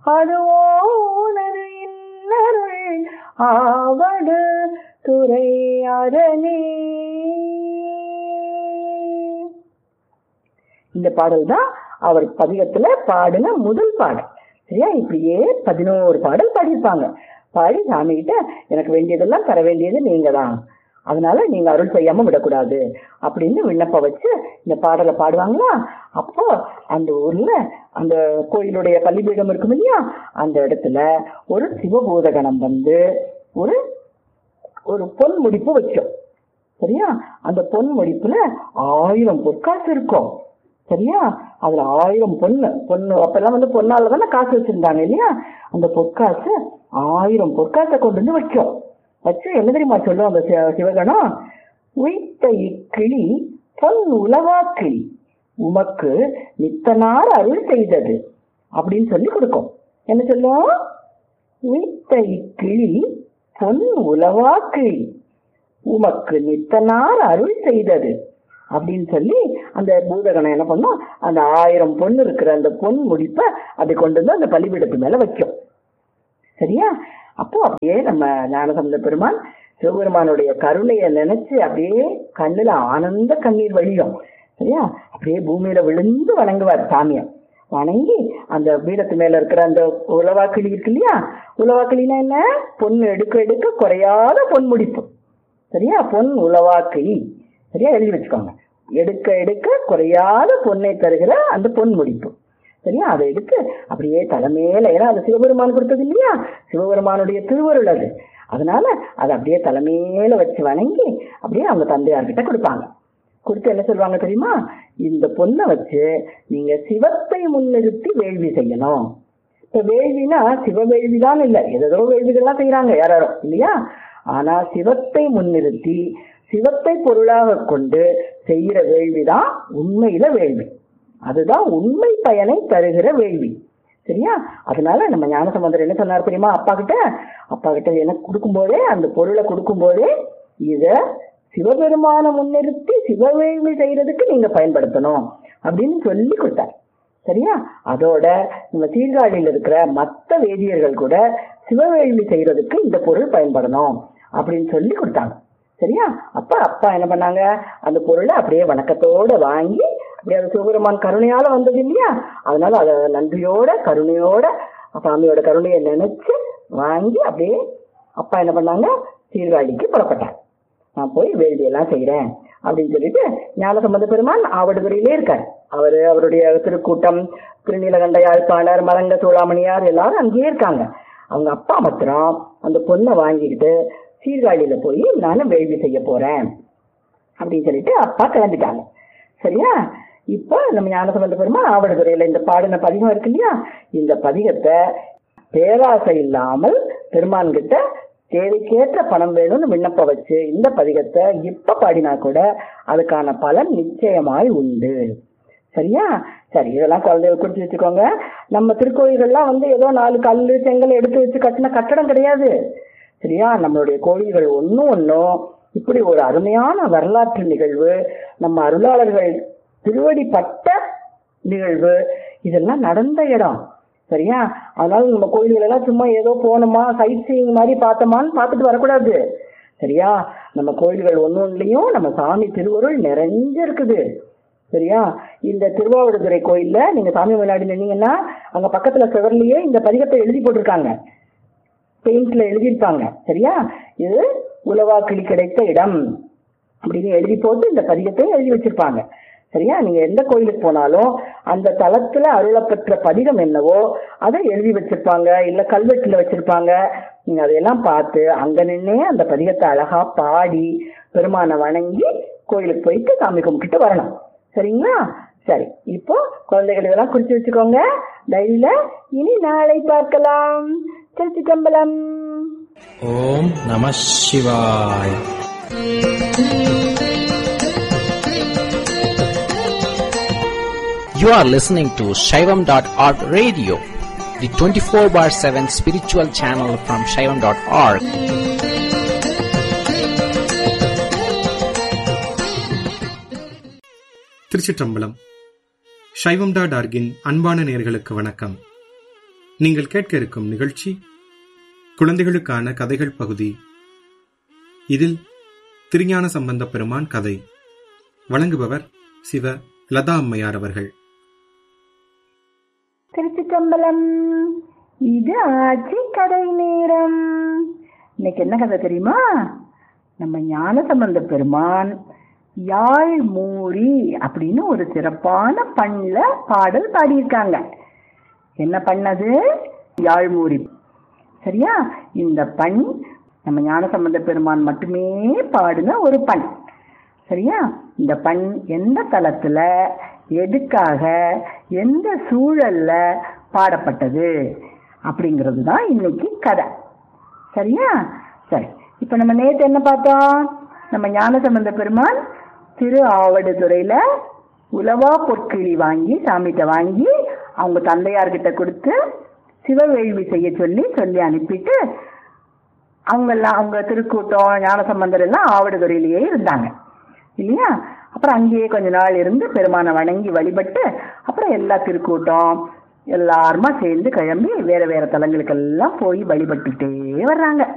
அதுவோ உனது இன்னருள் ஆவடு துறை அரணே இந்த பாடல் தான் அவர் பதிகத்துல பாடின முதல் பாடல் சரியா இப்படியே பதினோரு பாடல் பாடியிருப்பாங்க பாடி சாமி கிட்ட எனக்கு வேண்டியதெல்லாம் தர வேண்டியது நீங்க தான் அதனால நீங்க அருள் செய்யாம விடக்கூடாது அப்படின்னு விண்ணப்பம் வச்சு இந்த பாடலை பாடுவாங்களா அப்போ அந்த ஊர்ல அந்த கோயிலுடைய பள்ளிபீடம் இருக்கும் இல்லையா அந்த இடத்துல ஒரு சிவபூதகணம் வந்து ஒரு ஒரு பொன் முடிப்பு வச்சோம் சரியா அந்த பொன் முடிப்புல ஆயிரம் பொற்காசு இருக்கும் சரியா அதுல ஆயிரம் பொண்ணு பொண்ணு அப்பெல்லாம் வந்து பொன்னால தானே காசு வச்சிருந்தாங்க இல்லையா அந்த பொற்காசு ஆயிரம் பொற்காசை கொண்டு வந்து வைக்கும் வச்சு என்ன தெரியுமா சொல்லும் அந்த சிவ- சிவகணம் உய்த்த இக்கிளி பொன் உலவா கிளி உமக்கு நித்தனார் அருள் செய்தது அப்படின்னு சொல்லி கொடுக்கும் என்ன சொல்லும் உய்த்த இக்கிளி பொன் உலவா கிளி உமக்கு நித்தனார் அருள் செய்தது அப்படின்னு சொல்லி அந்த பூதகணம் என்ன பண்ணும் அந்த ஆயிரம் பொண்ணு இருக்கிற அந்த பொன் முடிப்பை அப்படி கொண்டு வந்து அந்த பலிபீடத்து மேல வைக்கும் சரியா அப்போ அப்படியே நம்ம ஞானசம்பந்த பெருமான் சிவபெருமானுடைய கருணையை நினைச்சு அப்படியே கண்ணுல ஆனந்த கண்ணீர் வழியும் சரியா அப்படியே பூமியில விழுந்து வணங்குவார் சாமியை வணங்கி அந்த பீடத்து மேல இருக்கிற அந்த உலவாக்கிளி இருக்கு இல்லையா உலவாக்கிளினா என்ன பொண்ணு எடுக்க எடுக்க குறையாத பொன் முடிப்பு சரியா பொன் உலவாக்கிளி சரியா எழுதி வச்சுக்கோங்க எடுக்க எடுக்க குறையாத பொன்னை தருகிற அந்த பொன் முடிப்பு சரியா அதை எடுத்து அப்படியே தலைமையில ஏன்னா அது சிவபெருமான் கொடுத்தது இல்லையா சிவபெருமானுடைய திருவருள் அது அதனால அதை அப்படியே தலைமையில வச்சு வணங்கி அப்படியே அவங்க தந்தையார்கிட்ட கொடுப்பாங்க கொடுத்து என்ன சொல்லுவாங்க தெரியுமா இந்த பொண்ணை வச்சு நீங்க சிவத்தை முன்னிறுத்தி வேள்வி செய்யணும் இப்ப வேள்வினா சிவ வேள்விதான் இல்ல ஏதோ வேள்விகள்லாம் செய்யறாங்க யாரோ இல்லையா ஆனா சிவத்தை முன்னிறுத்தி சிவத்தை பொருளாக கொண்டு செய்யற வேள்விதான் உண்மையில வேள்வி அதுதான் உண்மை பயனை தருகிற வேள்வி சரியா அதனால நம்ம ஞானசம்பந்தர் என்ன சொன்னார் தெரியுமா அப்பா கிட்ட அப்பா கிட்ட எனக்கு கொடுக்கும்போதே அந்த பொருளை கொடுக்கும்போதே இத சிவபெருமான முன்னிறுத்தி சிவவேள்வி செய்யறதுக்கு நீங்க பயன்படுத்தணும் அப்படின்னு சொல்லி கொடுத்தார் சரியா அதோட நம்ம சீர்காழியில் இருக்கிற மத்த வேதியர்கள் கூட சிவவேள்வி செய்யறதுக்கு இந்த பொருள் பயன்படணும் அப்படின்னு சொல்லி கொடுத்தாங்க சரியா அப்ப அப்பா என்ன பண்ணாங்க அந்த பொருளை அப்படியே வணக்கத்தோட வாங்கி அப்படியே அது சிவபெருமான் கருணையால வந்தது இல்லையா அதனால அத நன்றியோட கருணையோட சாமியோட கருணையை நினைச்சு வாங்கி அப்படியே அப்பா என்ன பண்ணாங்க சீர்காழிக்கு புறப்பட்டார் நான் போய் வேள்வி எல்லாம் செய்யறேன் அப்படின்னு சொல்லிட்டு ஞானசம்பந்த பெருமான் ஆவடுதுறையிலே இருக்கார் அவரு அவருடைய திருக்கூட்டம் திருநீலகண்ட யாழ்ப்பாணர் மலங்க சூளாமணியார் எல்லாரும் அங்கேயே இருக்காங்க அவங்க அப்பா மாத்திரம் அந்த பொண்ணை வாங்கிக்கிட்டு சீர்காழியில போய் நானும் வேள்வி செய்ய போறேன் அப்படின்னு சொல்லிட்டு அப்பா கிளம்பிட்டாங்க சரியா இப்போ நம்ம ஞானசம்பந்த பெருமான் ஆவடுதுறையில இந்த பாடின பதிகம் இருக்கு இல்லையா இந்த பதிகத்தை பேராசை இல்லாமல் பெருமான் கிட்ட தேவைக்கேற்ற பணம் வேணும்னு விண்ணப்ப வச்சு இந்த பதிகத்தை இப்ப பாடினா கூட அதுக்கான பலன் நிச்சயமாய் உண்டு சரியா சரி இதெல்லாம் குழந்தைகள் குறிச்சு வச்சுக்கோங்க நம்ம திருக்கோயில்கள்லாம் வந்து ஏதோ நாலு கல்லு செங்கல் எடுத்து வச்சு கட்டின கட்டடம் கிடையாது சரியா நம்மளுடைய கோயில்கள் ஒன்றும் ஒன்றும் இப்படி ஒரு அருமையான வரலாற்று நிகழ்வு நம்ம அருளாளர்கள் திருவடிப்பட்ட நிகழ்வு இதெல்லாம் நடந்த இடம் சரியா அதனால நம்ம கோயில்கள் எல்லாம் சும்மா ஏதோ போனோமா சைட் சீயிங் மாதிரி பார்த்தோமான்னு பார்த்துட்டு வரக்கூடாது சரியா நம்ம கோயில்கள் ஒன்னொன்னுலயும் நம்ம சாமி திருவருள் நிறைஞ்சு இருக்குது சரியா இந்த திருவாவடுதுறை கோயில்ல நீங்க சாமி முன்னாடி நின்னீங்கன்னா அங்க பக்கத்துல செவர்லயே இந்த பதிகத்தை எழுதி போட்டிருக்காங்க பெயிண்ட்ல எழுதியிருப்பாங்க சரியா இது உலவா கிளி கிடைத்த இடம் அப்படின்னு எழுதி போட்டு இந்த பதிகத்தை எழுதி வச்சிருப்பாங்க சரியா நீங்க எந்த கோயிலுக்கு போனாலும் அந்த தளத்துல அருளப்பெற்ற பதிகம் என்னவோ அதை எழுதி வச்சிருப்பாங்க இல்ல கல்வெட்டுல வச்சிருப்பாங்க நீங்க அதையெல்லாம் பார்த்து அங்க நின்னே அந்த பதிகத்தை அழகா பாடி பெருமானை வணங்கி கோயிலுக்கு போயிட்டு சாமி கும்பிட்டுட்டு வரணும் சரிங்களா சரி இப்போ குழந்தைகள் இதெல்லாம் குறிச்சு வச்சுக்கோங்க டைரியில இனி நாளை பார்க்கலாம் திருச்சிட்டம்பலம் ஓம் நம சிவாய் You are listening to Shaivam.org radio, the 24 bar 7 spiritual channel from Shaivam.org. திருச்சிற்றம்பலம் சைவம் டாட் ஆர்கின் அன்பான நேர்களுக்கு வணக்கம் நீங்கள் கேட்க இருக்கும் நிகழ்ச்சி குழந்தைகளுக்கான கதைகள் பகுதி இதில் திருஞான சம்பந்த பெருமான் கதை வழங்குபவர் சிவ லதா அம்மையார் அவர்கள் திருச்சிற்றம்பலம் இது ஆட்சி கதை நேரம் இன்னைக்கு என்ன கதை தெரியுமா நம்ம ஞான சம்பந்த பெருமான் யாழ் மூரி அப்படின்னு ஒரு சிறப்பான பண்ணல பாடல் பாடியிருக்காங்க என்ன பண்ணது யாழ் மூரி சரியா இந்த பண் நம்ம ஞான சம்பந்த பெருமான் மட்டுமே பாடின ஒரு பண் சரியா இந்த பண் எந்த தளத்துல எதுக்காக எந்த சூழல்ல பாடப்பட்டது அப்படிங்கிறது தான் இன்னைக்கு கதை சரியா சரி இப்ப நம்ம நேத்து என்ன பார்த்தோம் நம்ம ஞானசம்பந்த பெருமான் திரு ஆவடுதுறையில உலவா பொற்கிளி வாங்கி சாமிகிட்ட வாங்கி அவங்க தந்தையார்கிட்ட கொடுத்து சிவவேள்வி செய்ய சொல்லி சொல்லி அனுப்பிட்டு அவங்க எல்லாம் அவங்க திருக்கூட்டம் ஞானசம்பந்தர் எல்லாம் ஆவடுதுறையிலேயே இருந்தாங்க இல்லையா அப்புறம் அங்கேயே கொஞ்ச நாள் இருந்து பெருமானை வணங்கி வழிபட்டு அப்புறம் எல்லா திருக்கூட்டம் எல்லாருமா சேர்ந்து கிளம்பி வேற வேற தலங்களுக்கெல்லாம் போய் வழிபட்டுட்டே வர்றாங்க